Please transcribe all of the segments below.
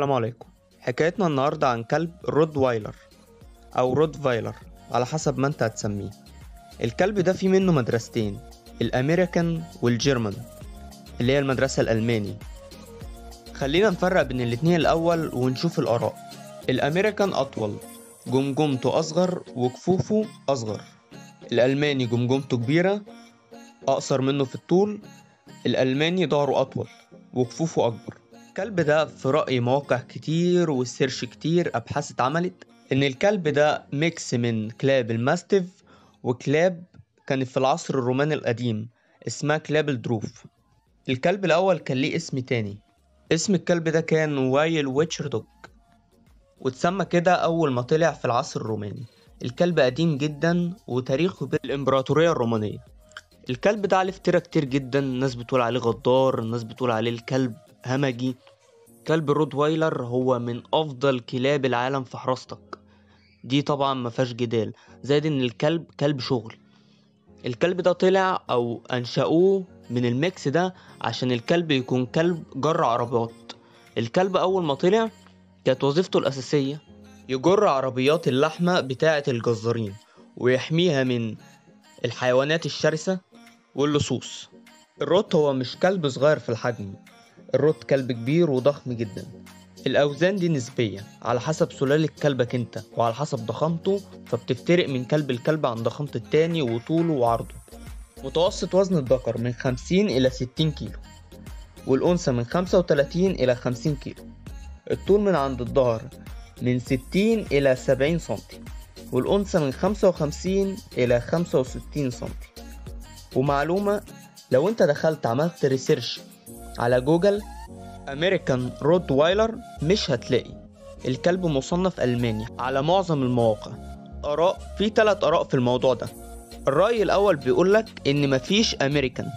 السلام عليكم حكايتنا النهاردة عن كلب رود وايلر أو رود فايلر على حسب ما انت هتسميه الكلب ده فيه منه مدرستين الأمريكان والجيرمان اللي هي المدرسة الألماني خلينا نفرق بين الاتنين الأول ونشوف الآراء الأمريكان أطول جمجمته أصغر وكفوفه أصغر الألماني جمجمته كبيرة أقصر منه في الطول الألماني ظهره أطول وكفوفه أكبر الكلب ده في رأي مواقع كتير والسيرش كتير أبحاث اتعملت إن الكلب ده ميكس من كلاب الماستيف وكلاب كانت في العصر الروماني القديم اسمها كلاب الدروف الكلب الأول كان ليه اسم تاني اسم الكلب ده كان وايل ويتشر دوج واتسمى كده أول ما طلع في العصر الروماني الكلب قديم جدا وتاريخه بالإمبراطورية الرومانية الكلب ده عليه افترا كتير جدا الناس بتقول عليه غدار الناس بتقول عليه الكلب همجي كلب الرود وايلر هو من افضل كلاب العالم في حراستك دي طبعا ما فيهاش جدال زائد ان الكلب كلب شغل الكلب ده طلع او انشأوه من الميكس ده عشان الكلب يكون كلب جر عربيات الكلب اول ما طلع كانت وظيفته الاساسية يجر عربيات اللحمة بتاعة الجزارين ويحميها من الحيوانات الشرسة واللصوص الروت هو مش كلب صغير في الحجم الروت كلب كبير وضخم جدا الأوزان دي نسبية على حسب سلالة كلبك انت وعلى حسب ضخامته فبتفترق من كلب الكلب عن ضخامة التاني وطوله وعرضه متوسط وزن الذكر من 50 إلى 60 كيلو والأنثى من 35 إلى 50 كيلو الطول من عند الظهر من 60 إلى 70 سنتي والأنثى من 55 إلى 65 سنتي ومعلومة لو انت دخلت عملت ريسيرش على جوجل امريكان رود وايلر مش هتلاقي الكلب مصنف الماني على معظم المواقع اراء في ثلاث اراء في الموضوع ده الراي الاول بيقولك ان مفيش امريكان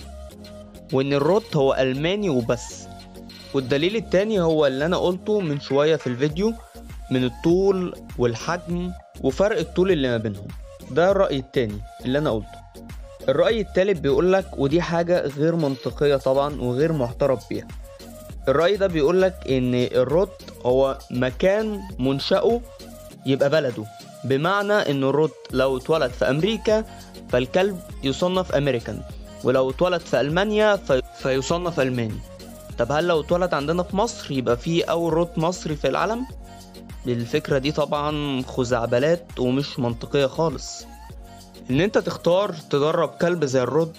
وان الرود هو الماني وبس والدليل التاني هو اللي انا قلته من شوية في الفيديو من الطول والحجم وفرق الطول اللي ما بينهم ده الرأي التاني اللي انا قلته الرأي التالت بيقولك ودي حاجة غير منطقية طبعا وغير معترف بيها الرأي ده بيقولك إن الرد هو مكان منشأه يبقى بلده بمعنى إن الرد لو اتولد في أمريكا فالكلب يصنف أمريكان ولو اتولد في ألمانيا في... فيصنف ألماني طب هل لو اتولد عندنا في مصر يبقى في أول رد مصري في العالم؟ الفكرة دي طبعا خزعبلات ومش منطقية خالص ان انت تختار تدرب كلب زي الرد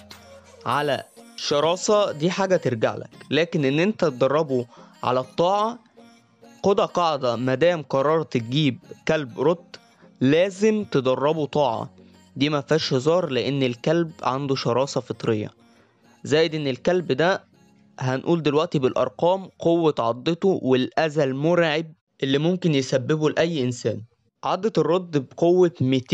على شراسة دي حاجة ترجع لك لكن ان انت تدربه على الطاعة خدها قاعدة مادام قررت تجيب كلب رد لازم تدربه طاعة دي ما فيهاش هزار لان الكلب عنده شراسة فطرية زائد ان الكلب ده هنقول دلوقتي بالارقام قوة عضته والاذى المرعب اللي ممكن يسببه لاي انسان عضة الرد بقوة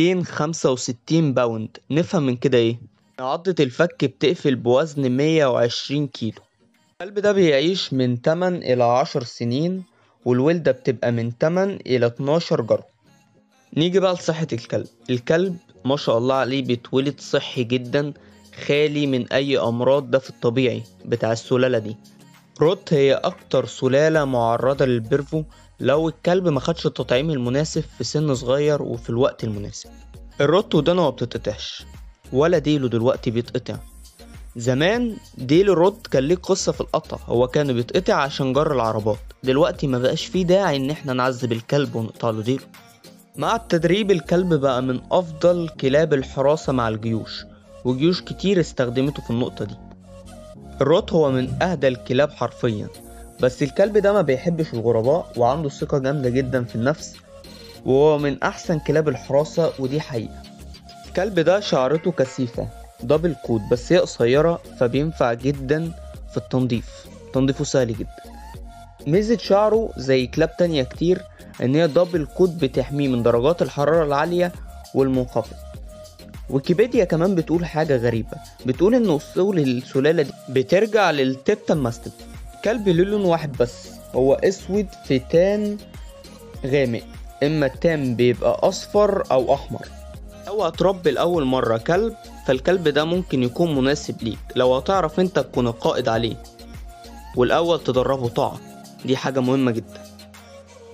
265 باوند نفهم من كده ايه عضة الفك بتقفل بوزن 120 كيلو الكلب ده بيعيش من 8 إلى 10 سنين والولدة بتبقى من 8 إلى 12 جرة نيجي بقى لصحة الكلب الكلب ما شاء الله عليه بيتولد صحي جدا خالي من أي أمراض ده في الطبيعي بتاع السلالة دي روت هي أكتر سلالة معرضة للبرفو لو الكلب ما خدش التطعيم المناسب في سن صغير وفي الوقت المناسب الروت ودانه ما بتتقطعش ولا ديله دلوقتي بيتقطع زمان ديل الرد كان ليه قصة في القطع هو كان بيتقطع عشان جر العربات دلوقتي ما بقاش فيه داعي ان احنا نعذب الكلب ونقطع له ديله مع التدريب الكلب بقى من افضل كلاب الحراسة مع الجيوش وجيوش كتير استخدمته في النقطة دي الروت هو من اهدى الكلاب حرفيا بس الكلب ده ما بيحبش الغرباء وعنده ثقة جامدة جدا في النفس وهو من أحسن كلاب الحراسة ودي حقيقة الكلب ده شعرته كثيفة دبل كود بس هي قصيرة فبينفع جدا في التنظيف تنظيفه سهل جدا ميزة شعره زي كلاب تانية كتير ان هي دبل كود بتحميه من درجات الحرارة العالية والمنخفض ويكيبيديا كمان بتقول حاجة غريبة بتقول ان اصول السلالة دي بترجع للتيبتن ماستيف كلب له لون واحد بس هو اسود في تان غامق اما التان بيبقى اصفر او احمر لو هتربي لاول مرة كلب فالكلب ده ممكن يكون مناسب ليك لو هتعرف انت تكون القائد عليه والاول تدربه طاعة دي حاجة مهمة جدا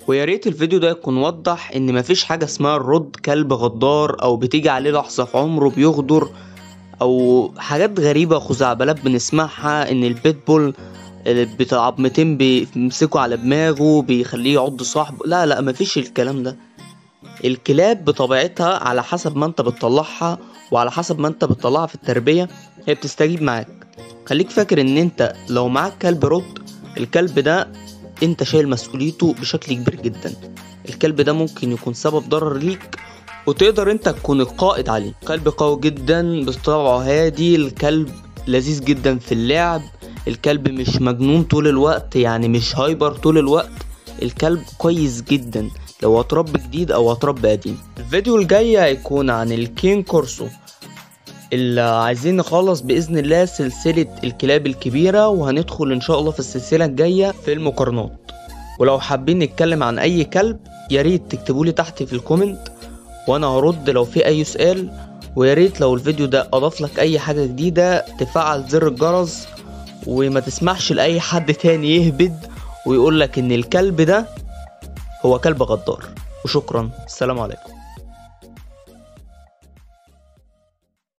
ويا ريت الفيديو ده يكون وضح ان مفيش حاجة اسمها الرد كلب غدار او بتيجي عليه لحظة في عمره بيغدر او حاجات غريبة خزعبلات بنسمعها ان البيتبول بتاع عظمتين بيمسكوا على دماغه بيخليه يعض صاحبه لا لا مفيش الكلام ده الكلاب بطبيعتها على حسب ما انت بتطلعها وعلى حسب ما انت بتطلعها في التربية هي بتستجيب معاك خليك فاكر ان انت لو معاك كلب رد الكلب ده انت شايل مسؤوليته بشكل كبير جدا الكلب ده ممكن يكون سبب ضرر ليك وتقدر انت تكون القائد عليه كلب قوي جدا بطبعه هادي الكلب لذيذ جدا في اللعب الكلب مش مجنون طول الوقت يعني مش هايبر طول الوقت الكلب كويس جدا لو هتربي جديد او هتربي قديم الفيديو الجاي هيكون عن الكين كورسو اللي عايزين نخلص باذن الله سلسله الكلاب الكبيره وهندخل ان شاء الله في السلسله الجايه في المقارنات ولو حابين نتكلم عن اي كلب يا ريت تكتبوا لي تحت في الكومنت وانا هرد لو في اي سؤال ويا ريت لو الفيديو ده اضاف لك اي حاجه جديده تفعل زر الجرس وما تسمحش لاي حد تاني يهبد ويقول لك ان الكلب ده هو كلب غدار وشكرا السلام عليكم